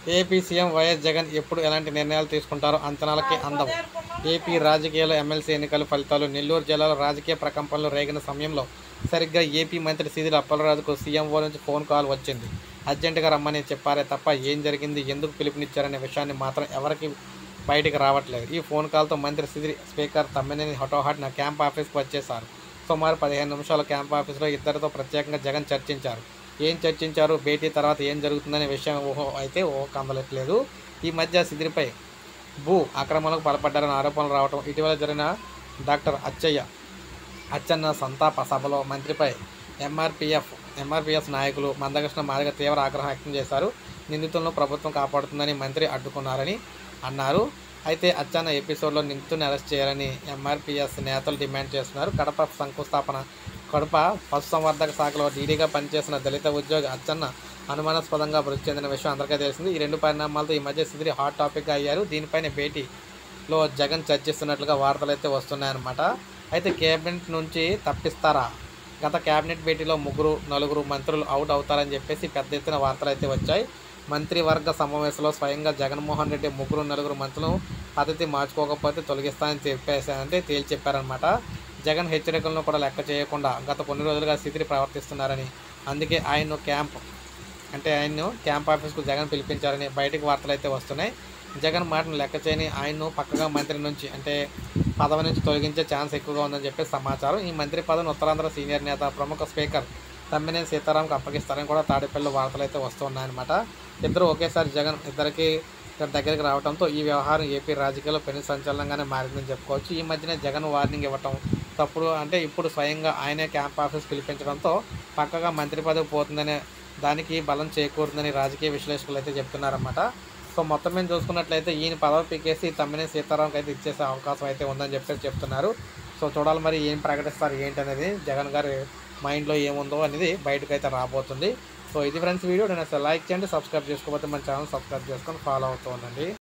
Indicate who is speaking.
Speaker 1: AP CM YS Jagan ఎప్పుడు ఎలాంటి నిర్ణయాలు తీసుకుంటారో అంచనాలకి అందం ఏపీ రాజకీయాలు ఎమ్మెల్సీ ఎన్నికల ఫలితాలు నెల్లూరు జిల్లాలో రాజకీయ ప్రకంపనలు రేగిన సమయంలో సరిగ్గా ఏపీ మంత్రి సీదిల అప్పలరాజుకు సీఎంఓ నుంచి ఫోన్ కాల్ వచ్చింది అర్జెంటుగా రమ్మని చెప్పారే తప్ప ఏం జరిగింది ఎందుకు పిలుపునిచ్చారనే విషయాన్ని మాత్రం ఎవరికి బయటికి రావట్లేదు ఈ ఫోన్ కాల్తో మంత్రి సిదిరి స్పీకర్ తమ్మినేని హఠోహట్ నా క్యాంప్ ఆఫీస్కి వచ్చేశారు సుమారు పదిహేను నిమిషాల క్యాంప్ ఆఫీస్లో ఇద్దరితో ప్రత్యేకంగా జగన్ చర్చించారు ఏం చర్చించారు భేటీ తర్వాత ఏం జరుగుతుందనే విషయం ఊహో అయితే ఊహ కందలట్లేదు ఈ మధ్య సిదిరిపై భూ ఆక్రమణకు పాల్పడ్డారని ఆరోపణలు రావడం ఇటీవల జరిగిన డాక్టర్ అచ్చయ్య అచ్చన్న సంతాప సభలో మంత్రిపై ఎంఆర్పిఎఫ్ ఎంఆర్పిఎస్ నాయకులు మందకృష్ణ మాదిగ తీవ్ర ఆగ్రహం వ్యక్తం చేశారు నిందితులను ప్రభుత్వం కాపాడుతుందని మంత్రి అడ్డుకున్నారని అన్నారు అయితే అచ్చన్న ఎపిసోడ్లో నిందితుని అరెస్ట్ చేయాలని ఎంఆర్పిఎస్ నేతలు డిమాండ్ చేస్తున్నారు కడప శంకుస్థాపన కడప పశుసంవర్ధక శాఖలో డీడీగా పనిచేసిన దళిత ఉద్యోగి అచ్చన్న అనుమానాస్పదంగా మృతి చెందిన విషయం అందరికీ తెలిసింది ఈ రెండు పరిణామాలతో ఈ మధ్య సిదిరి హాట్ టాపిక్గా అయ్యారు దీనిపైన భేటీలో జగన్ చర్చిస్తున్నట్లుగా వార్తలు అయితే వస్తున్నాయన్నమాట అయితే కేబినెట్ నుంచి తప్పిస్తారా గత కేబినెట్ భేటీలో ముగ్గురు నలుగురు మంత్రులు అవుట్ అవుతారని చెప్పేసి పెద్ద ఎత్తున వార్తలు అయితే వచ్చాయి మంత్రివర్గ సమావేశంలో స్వయంగా జగన్మోహన్ రెడ్డి ముగ్గురు నలుగురు మంత్రులను పద్ధతి మార్చుకోకపోతే తొలగిస్తానని చెప్పేసారంటే తేల్చి చెప్పారనమాట జగన్ హెచ్చరికలను కూడా లెక్క చేయకుండా గత కొన్ని రోజులుగా స్థితిని ప్రవర్తిస్తున్నారని అందుకే ఆయన్ను క్యాంప్ అంటే ఆయన్ను క్యాంప్ ఆఫీస్కు జగన్ పిలిపించారని బయటకు వార్తలు అయితే వస్తున్నాయి జగన్ మాటను లెక్క చేయని ఆయన్ను పక్కగా మంత్రి నుంచి అంటే పదవి నుంచి తొలగించే ఛాన్స్ ఎక్కువగా ఉందని చెప్పి సమాచారం ఈ మంత్రి పదవిని ఉత్తరాంధ్ర సీనియర్ నేత ప్రముఖ స్పీకర్ తమ్మినేని సీతారాంకి అప్పగిస్తారని కూడా తాడేపల్లి వార్తలు అయితే వస్తున్నాయన్నమాట ఇద్దరు ఒకేసారి జగన్ ఇద్దరికి ఇక్కడ దగ్గరికి రావడంతో ఈ వ్యవహారం ఏపీ రాజకీయాల్లో పెను సంచలనంగానే మారిందని చెప్పుకోవచ్చు ఈ మధ్యనే జగన్ వార్నింగ్ ఇవ్వటం తప్పుడు అంటే ఇప్పుడు స్వయంగా ఆయనే క్యాంప్ ఆఫీస్ పిలిపించడంతో పక్కగా మంత్రి పదవి పోతుందనే దానికి బలం చేకూరుతుందని రాజకీయ విశ్లేషకులు అయితే చెప్తున్నారన్నమాట సో మొత్తం మీద చూసుకున్నట్లయితే ఈయన పదవి పీకేసి తమ్మినే సీతారాంకి అయితే ఇచ్చేసే అవకాశం అయితే ఉందని చెప్పేసి చెప్తున్నారు సో చూడాలి మరి ఏం ప్రకటిస్తారు ఏంటి అనేది జగన్ గారి మైండ్లో ఏముందో అనేది బయటకు అయితే రాబోతుంది సో ఇది ఫ్రెండ్స్ వీడియో నేను అసలు లైక్ చేయండి సబ్స్క్రైబ్ చేసుకోకపోతే మన ఛానల్ సబ్స్క్రైబ్ చేసుకొని ఫాలో అవుతూ ఉండండి